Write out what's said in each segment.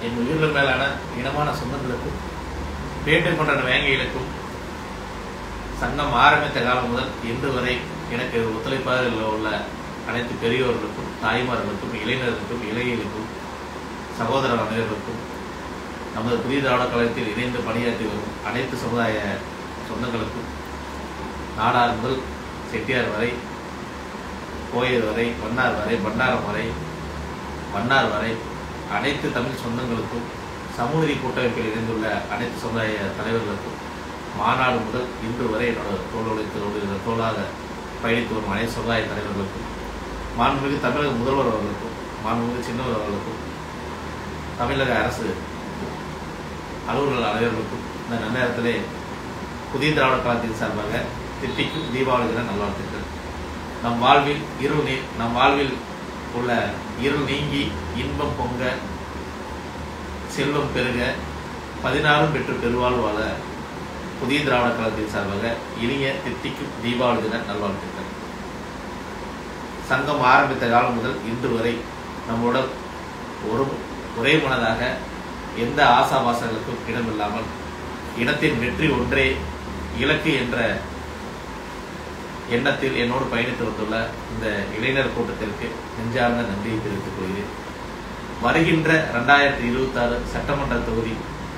என் உயிர்கள் மேலான இனமான சொந்தங்களுக்கும் வேட்டை கொண்ட வேங்கைகளுக்கும் சங்கம் ஆரம்பித்த காலம் முதல் இன்று வரை எனக்கு ஒத்துழைப்பாக உள்ள அனைத்து பெரியோர்களுக்கும் தாய்மார்களுக்கும் இளைஞர்களுக்கும் இளைஞர்களுக்கும் சகோதர அனைவருக்கும் நமது புதிய திராவிட கழகத்தில் இணைந்து பணியாற்றி வரும் அனைத்து சமுதாய சொந்தங்களுக்கும் நாடார் முதல் செட்டியார் வரை கோயில் வரை வண்ணார் வரை பண்டாரம் வரை வண்ணார் வரை அனைத்து தமிழ் சொந்தங்களுக்கும் சமூகநீதி கூட்டமைப்பில் இணைந்துள்ள அனைத்து சமுதாய தலைவர்களுக்கும் மாநாடு முதல் இன்று வரை என்னோட தோழமைத்தோடு இந்த தோளாக பயணித்து வரும் அனைத்து சமுதாய தலைவர்களுக்கும் மாண்புமிகு தமிழக முதல்வர் அவர்களுக்கும் மாண்புமிகு சின்னவர் அவர்களுக்கும் தமிழக அரசு அலுவலர்கள் அனைவர்களுக்கும் இந்த நன்னேரத்திலே புதிய திராவிட கழகத்தின் சார்பாக திட்டிக்கும் தீபாவளி தின நல்வாழ்த்துக்கள் நம் வாழ்வில் இருள் நீ நம் வாழ்வில் உள்ள இருள் நீங்கி இன்பம் பொங்க செல்வம் பெருக பதினாறும் பெற்று பெருவாழ் வாழ புதிய திராவிட கழகத்தின் சார்பாக இனிய திட்டிக்கும் தீபாவளி தின நல்வாழ்த்துக்கள் சங்கம் ஆரம்பித்த காலம் முதல் இன்று வரை நம்முடன் ஒரு ஒரே மனதாக எந்த ஆசாபாசங்களுக்கும் இடமில்லாமல் இனத்தின் வெற்றி ஒன்றே இலக்கு என்ற எண்ணத்தில் என்னோடு பயணித்து வந்துள்ள இந்த இளைஞர் கூட்டத்திற்கு நெஞ்சார்ந்த நன்றியை தெரிவித்துக் கொள்கிறேன் வருகின்ற இரண்டாயிரத்தி இருபத்தி ஆறு சட்டமன்ற தொகுதி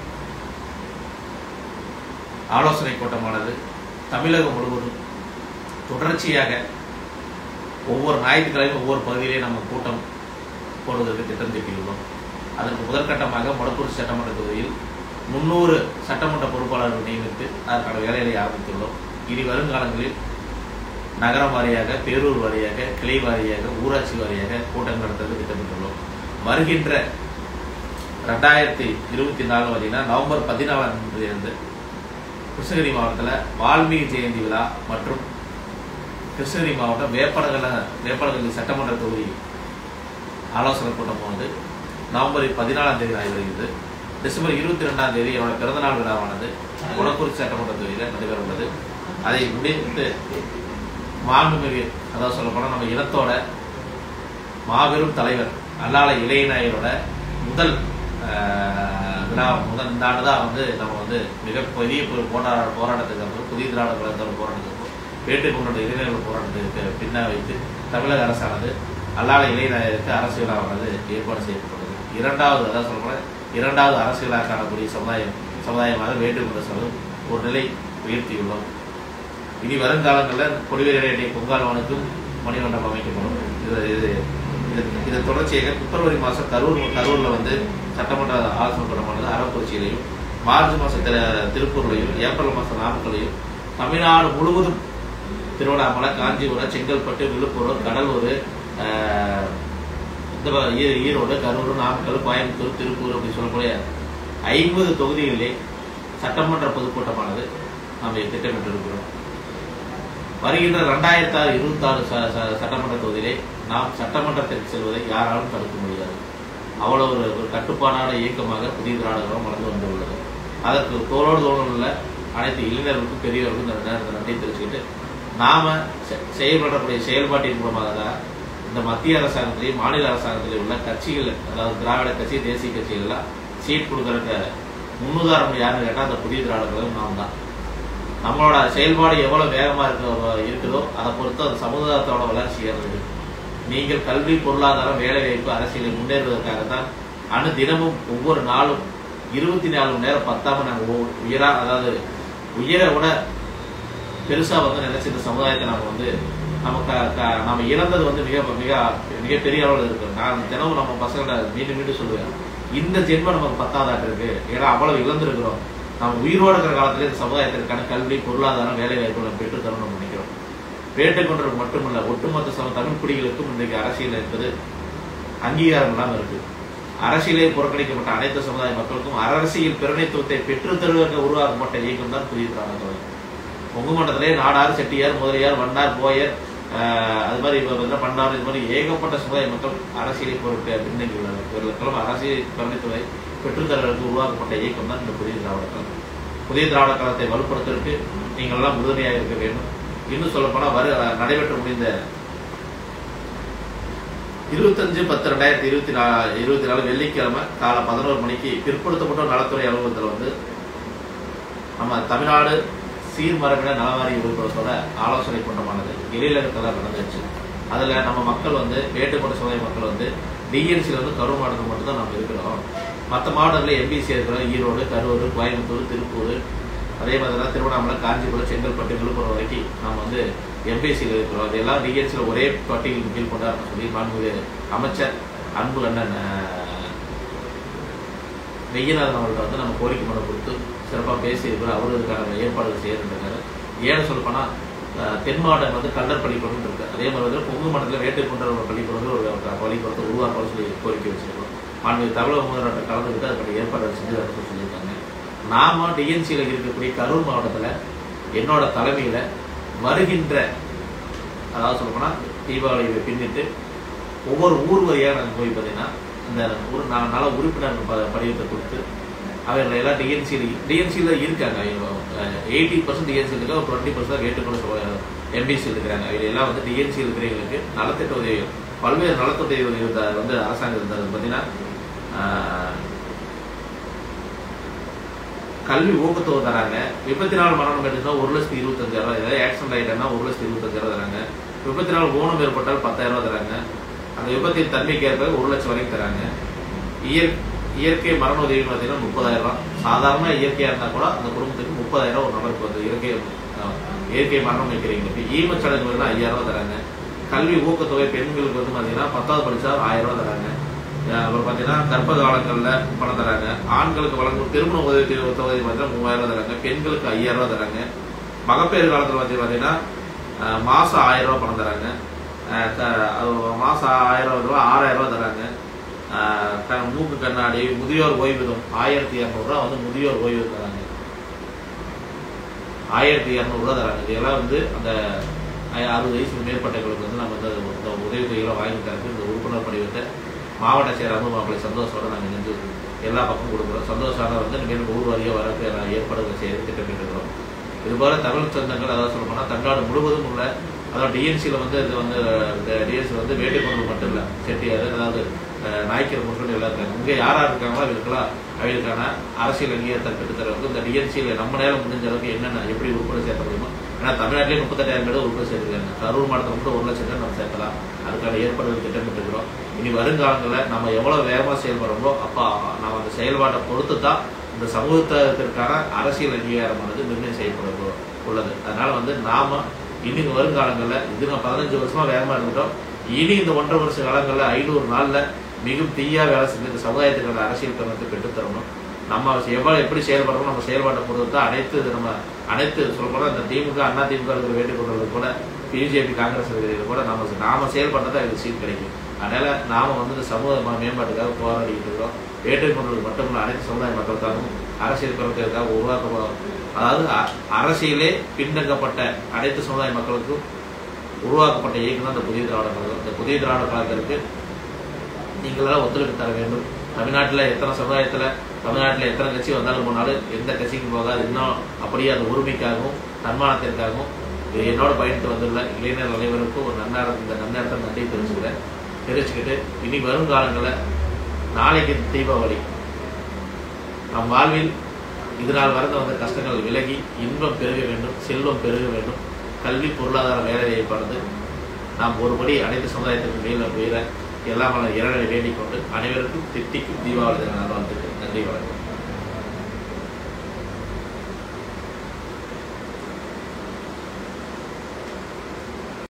ஆலோசனை கூட்டமானது தமிழகம் முழுவதும் தொடர்ச்சியாக ஒவ்வொரு ஞாயிற்றுக்கிழமையும் ஒவ்வொரு பகுதியிலே நம்ம கூட்டம் போடுவதற்கு திட்டம் தீட்டியுள்ளோம் அதற்கு முதற்கட்டமாக மொடக்கூர் சட்டமன்ற தொகுதியில் முன்னூறு சட்டமன்ற பொறுப்பாளர்கள் நியமித்து அதற்கான வேலைகளை ஆரம்பித்துள்ளோம் இனி வருங்காலங்களில் நகரம் வாரியாக பேரூர் வாரியாக கிளை வாரியாக ஊராட்சி வாரியாக கூட்டம் நடத்துவது திட்டமிட்டுள்ளோம் வருகின்ற ரெண்டாயிரத்தி இருபத்தி நாலு பார்த்தீங்கன்னா நவம்பர் பதினாலாம் தேதி கிருஷ்ணகிரி மாவட்டத்தில் வால்மீகி ஜெயந்தி விழா மற்றும் கிருஷ்ணகிரி மாவட்டம் வேப்பனகல வேப்பனகல்லி சட்டமன்ற தொகுதி ஆலோசனை கூட்டம் வந்து நவம்பர் பதினாலாம் தேதி நடைபெறுகிறது டிசம்பர் இருபத்தி ரெண்டாம் தேதி என்னோட பிறந்தநாள் விழாவானது குளக்குறிச்சி சட்டமன்ற தொகுதியில் நடைபெற உள்ளது அதை முடித்து மாண்புமிகு அதாவது சொல்ல போனால் நம்ம இனத்தோட மாபெரும் தலைவர் அல்லால இளையநாயரோட முதல் ஆஹ், விழா முதல் இந்த ஆண்டு தான் வந்து நம்ம வந்து மிக பெரிய ஒரு போராட போராட்டத்துக்கு அப்புறம் புதிய திராவிட கழகத்தோட போராட்டத்துக்கு அப்புறம் வேட்டை கொண்ட இளைஞர்கள் போராட்டத்துக்கு பின்னா வைத்து தமிழக அரசானது அல்லால இளையநாயருக்கு அரசு விழாவானது ஏற்பாடு செய்யப்பட்டுள்ளது இரண்டாவது அதான் சொல்றேன் இரண்டாவது அரசு விழா காணக்கூடிய சமுதாயம் சமுதாயமாக வேண்டுகொண்ட சமூகம் ஒரு நிலை உயர்த்தியுள்ளோம் இனி வருங்காலங்களில் கொடிவேரையடைய பொங்காலவனுக்கும் மணிமண்டபம் அமைக்கப்படும் இது இது இது- இது தொடர்ச்சியாக பிப்ரவரி மாதம் கரூர் கரூரில் வந்து சட்டமன்ற ஆலோசனை கூட்டமானது அரவக்குறிச்சியிலையும் மார்ச் மாதத்தில் திருப்பூர்லையும் ஏப்ரல் மாதம் நாமக்கல்லையும் தமிழ்நாடு முழுவதும் திருவண்ணாமலை காஞ்சிபுரம் செங்கல்பட்டு விழுப்புரம் கடலூர் ஆஹ், இந்த ப- ஈ- ஈரோடு கரூர் நாமக்கல் கோயம்புத்தூர் திருப்பூர் அப்படி சொல்லக்கூடிய ஐம்பது தொகுதிகளிலே சட்டமன்ற பொதுக்கூட்டமானது நாம் திட்டமிட்டிருக்கிறோம் வருகின்ற ரெண்டாயிரத்தி ஆறு இருபத்தி ஆறு சட்டமன்ற தொகுதியிலே நாம் சட்டமன்றத்திற்கு செல்வதை யாராலும் தடுக்க முடியாது அவ்வளவு ஒரு ஒரு கட்டுப்பாடான இயக்கமாக புதிய திராவிடங்களும் வளர்ந்து வந்துள்ளது அதற்கு தோளோடு தோளோடு உள்ள அனைத்து இளைஞர்களுக்கும் பெரியவர்களுக்கும் இந்த நேரத்தில் நன்றி தெரிவிச்சுக்கிட்டு நாம செ- செயல்படக்கூடிய செயல்பாட்டின் மூலமாக தான் இந்த மத்திய அரசாங்கத்திலேயும் மாநில அரசாங்கத்திலேயும் உள்ள கட்சிகள் அதாவது திராவிட கட்சி தேசிய கட்சிகள்லாம் சீட் கொடுக்கறதுக்கு முன்னுதாரணம் யாருன்னு கேட்டால் அந்த புதிய திராவிட கழகம் நாம் தான் நம்மளோட செயல்பாடு எவ்வளவு வேகமா இருக்க இருக்குதோ அதை பொறுத்து அந்த சமுதாயத்தோட வளர்ச்சி ஏறுது நீங்கள் கல்வி பொருளாதாரம் வேலை வாய்ப்பு அரசியலில் முன்னேறுவதற்காக தான் அணு தினமும் ஒவ்வொரு நாளும் இருபத்தி நாலு மணி நேரம் பத்தாம நாங்கள் ஒ- உயரா அதாவது உயர விட பெருசா வந்து நினைச்ச இந்த சமுதாயத்தை நாம வந்து நம்ம க- க- நாம இழந்தது வந்து மிக மிக மிகப்பெரிய அளவில் இருக்கு நான் தினமும் நம்ம பசங்களை மீண்டும் மீண்டும் சொல்லுவேன் இந்த ஜென்மம் நமக்கு பத்தாதாட்டு இருக்கு ஏன்னா அவ்வளவு இழந்திருக்கிறோம் நம்ம உயிரோடு இருக்கிற காலத்துல இந்த சமுதாயத்திற்கான கல்வி பொருளாதாரம் வேலை வாய்ப்பு நம்ம பெற்று தரணும் நம்ம நினைக்கிறோம் வேட்டை கொண்டது மட்டுமல்ல ஒட்டுமொத்த சம தமிழ் குடிகளுக்கும் இன்றைக்கு அரசியல் என்பது அங்கீகாரம் இல்லாமல் இருக்கு அரசியலை புறக்கணிக்கப்பட்ட அனைத்து சமுதாய மக்களுக்கும் அரசியல் பிரதிநிதித்துவத்தை பெற்றுத் தருவதற்கு உருவாக்கப்பட்ட இயக்கம் தான் புதிய திராவிட கழகம் கொங்கு மண்டலத்திலே நாடார் செட்டியார் முதலியார் வண்ணார் போயர் ஆஹ், அது மாதிரி இப்போ வந்து பண்டார் இது மாதிரி ஏகப்பட்ட சமுதாய மக்கள் அரசியலை பொருட்கள் பின்னணி உள்ளனர் இவர்களுக்கெல்லாம் அரசியல் பிரதிநிதித்துவத்தை பெற்றுத்தருவதற்கு உருவாக்கப்பட்ட இயக்கம் தான் இந்த புதிய திராவிட கழகம் புதிய திராவிட கழகத்தை வலுப்படுத்துவதற்கு நீங்கள் எல்லாம் உறுதுணையாக இருக்க வேண்டும் இன்னும் சொல்லப்போனால் வரு நடைபெற்று முடிந்த இருபத்தஞ்சு பத்து ரெண்டாயிரத்தி இருபத்தி நாலு இருபத்தி நாலு வெள்ளிக்கிழமை காலை பதினோரு மணிக்கு பிற்படுத்தப்பட்ட நலத்துறை அலுவலகத்தில் வந்து நம்ம தமிழ்நாடு சீர்மரபின நலவாரி உறுப்பினர்களோட ஆலோசனை கூட்டமானது எழிலகத்தில் நடந்துச்சு அதில் நம்ம மக்கள் வந்து வேட்டுக்கொண்ட சமுதாய மக்கள் வந்து டிஎன்சியில் வந்து கரூர் மாவட்டத்தில் மட்டும்தான் நம்ம இருக்கிறோம் மற்ற மாவட்டங்களில் எம்பிசி இருக்கிறோம் ஈரோடு கரூர் கோயம்புத்தூர் திருப்பூர் அதே மாதிரி தான் திருவண்ணாமலை காஞ்சிபுரம் செங்கல்பட்டு விழுப்புரம் வரைக்கும் நம்ம வந்து எம்பிசியில் இருக்கிறோம் இதெல்லாம் டிஎன்சியில் ஒரே பட்டியலின் கீழ் கொண்டாட சொல்லி மாண்புமிகு அமைச்சர் அன்பு அண்ணன் அஹ், மெய்யநாதன் அவர்கிட்ட வந்து நம்ம கோரிக்கை மனு கொடுத்து சிறப்பாக பேசியிருக்கிறோம் அவரு இதுக்கான ஏற்பாடுகள் செய்யணுன்றாரு ஏன்னு சொல்லப்போனா அஹ், தென் மாவட்டம் வந்து கல்லர் பள்ளிக்கூடம் இருக்கு அதே மாதிரி வந்து பொங்கு மாவட்டத்தில் வேட்டைக்குன்ற ஒரு பள்ளிக்கூடம் ஒரு பள்ளிக்கூடத்தை உருவாக்கணும்னு சொல்லி கோரிக்கை வச்சிருக்கோம் மாண்பு தமிழக முதல்வர்கிட்ட கலந்துக்கிட்டு அதுக்கான ஏற்பாடு செஞ்சு வரணும்னு சொல்லியிருக்காங்க நாம டிஎன்சியில் இருக்கக்கூடிய கரூர் மாவட்டத்தில் என்னோட தலைமையில் வருகின்ற அதாவது சொல்லப்போனா தீபாவளியை பின்னிட்டு ஒவ்வொரு ஊர் வழியாக நாங்கள் போய் பார்த்தீங்கன்னா இந்த ஊர் நான் நல உறுப்பினர் ப- படிவத்தை கொடுத்து அவர்கள் எல்லாம் டிஎன்சியில் டிஎன்சியில் இருக்காங்க எயிட்டி பர்சன்ட் டிஎன்சியில் இருக்க ஒரு டுவெண்ட்டி பர்சன்ட் வேட்டுக்கூட எம்பிசியில் இருக்கிறாங்க அவங்க எல்லாம் வந்து டிஎன்சியில் இருக்கிறவங்களுக்கு நலத்திட்ட உதவி பல்வேறு நலத்திட்ட உதவி த- வந்து அரசாங்கம் இருந்தது பார்த்தீங்கன்னா ஆஹ், கல்வி ஊக்கத்தொகை தராங்க விபத்தி நாலு மரணம் எடுத்தா ஒரு லட்சத்தி இருபத்தஞ்சாயிரம் ஏதாவது ஆக்சிடென்ட் ஆகிட்டா ஒரு லட்சத்தி இருபத்தஞ்சாயிரம் தராங்க விபத்தி நாலு ஊனம் ஏற்பட்டால் பத்தாயிரம் ரூபாய் தராங்க அந்த விபத்தின் தன்மைக்கு ஏற்ப ஒரு லட்சம் வரைக்கும் தராங்க இயற் இயற்கை மரண உதவி பார்த்தீங்கன்னா முப்பதாயிரம் ரூபாய் சாதாரண இயற்கையா இருந்தா கூட அந்த குடும்பத்துக்கு முப்பதாயிரம் ரூபாய் ஒரு நபருக்கு வந்து இயற்கை அஹ், இயற்கை மரணம் வைக்கிறவங்களுக்கு ஈமச்சடங்கு வந்து ஐயாயிரம் ரூபாய் தராங்க கல்வி ஊக்கத்தொகை பெண்களுக்கு வந்து பார்த்தீங்கன்னா பத்தாவது படிச்சா ஆயிரம் ரூபாய் தராங்க அஹ் அப்புறம் பார்த்தீங்கன்னா கர்ப்ப காலங்களில் பணம் தராங்க ஆண்களுக்கு வழங்கும் திருமண உதவி தொகை பார்த்தீங்கன்னா மூவாயிரம் ரூபாய் தராங்க பெண்களுக்கு ஐயாயிரம் ரூபாய் தராங்க மகப்பேறு காலத்தில் வந்து பார்த்தீங்கன்னா அஹ், மாசம் ஆயிரம் ரூபாய் பணம் தராங்க அஹ், க- அது மாசம் ஆயிரம் ரூபாய் ஆறாயிரம் ரூபாய் தராங்க அஹ், க- மூக்கு கண்ணாடி முதியோர் ஓய்வூதியம் ஆயிரத்தி இரநூறுவா வந்து முதியோர் ஓய்வு தராங்க ஆயிரத்தி இரநூறுவா தராங்க இதெல்லாம் வந்து அந்த ஐ- அறுபது வயசுக்கு மேற்பட்டவங்களுக்கு வந்து நம்ம வந்து அது இந்த உதவித்தொகைகளை வாங்கி தரது இந்த உறுப்பினர் படிவத்தை மாவட்ட செயலர் அனுபவங்களை சந்தோஷத்தோட நாங்கள் நெஞ்சு எல்லா பக்கம் கொடுக்குறோம் சந்தோஷமாக வந்து இனிமேல் ஊர் வாரியாக வரக்கு நான் ஏற்பாடுகள் செய்ய திட்டமிட்டுருக்கிறோம் இதுபோல தமிழ் சொந்தங்கள் அதாவது சொல்ல போனால் தமிழ்நாடு முழுவதும் உள்ள அதாவது டிஎன்சியில் வந்து இது வந்து டிஎன்சி வந்து வேட்டைக்கொண்டு மட்டும் இல்லை செட்டியார் அதாவது அஹ், நாய்க்கர் முருகன் எல்லாம் இருக்காங்க இங்கே யார் யார் இருக்காங்களோ அவங்களுக்கெல்லாம் அவங்களுக்கான அரசியல் அங்கீகாரத்தை பெற்றுத்தரவுக்கு இந்த டிஎன்சியில் நம்ம நேரம் முடிஞ்ச அளவுக்கு என்னென்ன எப்படி உறுப்பினர் சேர்த்த முடியுமோ ஏன்னா தமிழ்நாட்டிலே முப்பத்தெட்டாயிரம் பேர் உறுப்பினர் சேர்த்துருக்காங்க கரூர் மாவட்டத்தில் மட்டும் ஒரு லட்சம் பேர் நம்ம சேர்க்கலாம் அதுக்கான ஏற்பாடுகள் திட்டமிட்டுக்கிறோம் இனி வருங்காலங்களில் நம்ம எவ்வளவு வேகமாக செயல்படுறோமோ அப்போ நம்ம அந்த செயல்பாட்டை பொறுத்து தான் இந்த சமூகத்திற்கான அரசியல் அங்கீகாரமானது நிர்ணயம் செய்யப்பட உள்ளது அதனால வந்து நாம இனி வருங்காலங்களில் இது நான் பதினஞ்சு வருஷமா வேகமா இருந்துட்டோம் இனி இந்த ஒன்றரை வருஷ காலங்களில் ஐநூறு நாள்ல மிகவும் தீயா வேலை செஞ்சு இந்த சமுதாயத்துக்கான அரசியல் தருணத்தை பெற்றுத்தரணும் நம்ம எவ்வளவு எப்படி செயல்படுறோம் நம்ம செயல்பாட்டை பொறுத்து தான் அனைத்து இது நம்ம அனைத்து சொல்லப்போனால் இந்த திமுக அண்ணா திமுக இருக்கிற வேண்டுகோள்கள் கூட பிஜேபி காங்கிரஸ் இருக்கிறது கூட நம்ம நாம செயல்பட்டா இதுக்கு சீட் கிடைக்கும் அதனால நாம வந்து இந்த சமூக ம- மேம்பாட்டுக்காக போராடிட்டு இருக்கிறோம் வேட்டைக்கொண்டது மட்டுமல்ல அனைத்து சமுதாய மக்களுக்காகவும் அரசியல் கருத்துக்காக உருவாக்க அதாவது அ- அரசியலே பின்தங்கப்பட்ட அனைத்து சமுதாய மக்களுக்கும் உருவாக்கப்பட்ட இயக்கம் தான் இந்த புதிய திராவிட கழகம் இந்த புதிய திராவிட கழகத்திற்கு நீங்களெல்லாம் ஒத்துழைப்பு தர வேண்டும் தமிழ்நாட்டில் எத்தனை சமுதாயத்தில் தமிழ்நாட்டில் எத்தனை கட்சி வந்தாலும் போனாலும் எந்த கட்சிக்கும் போகாது இன்னும் அப்படியே அந்த உரிமைக்காகவும் தன்மானத்திற்காகவும் இது என்னோட பயணித்து வந்துள்ள இளைஞர் அனைவருக்கும் ஒரு நன்னாரம் இந்த நன்னேரத்தை நன்றி தெரிவிச்சுக்கிறேன் தெரிவிச்சுக்கிட்டு இனி வரும் காலங்களில் நாளைக்கு தீபாவளி நம் வாழ்வில் இதனால் வரந்த வந்த கஷ்டங்கள் விலகி இன்பம் பெருக வேண்டும் செல்வம் பெருக வேண்டும் கல்வி பொருளாதார வேலை ஏற்படுது நாம் ஒருபடி அனைத்து சமுதாயத்திற்கு மேல உயர எல்லாம் வல்ல இறைவனை வேண்டிக் கொண்டு அனைவருக்கும் திட்டிக்கும் தீபாவளி தின நல்வாழ்த்துக்கள் நன்றி வணக்கம்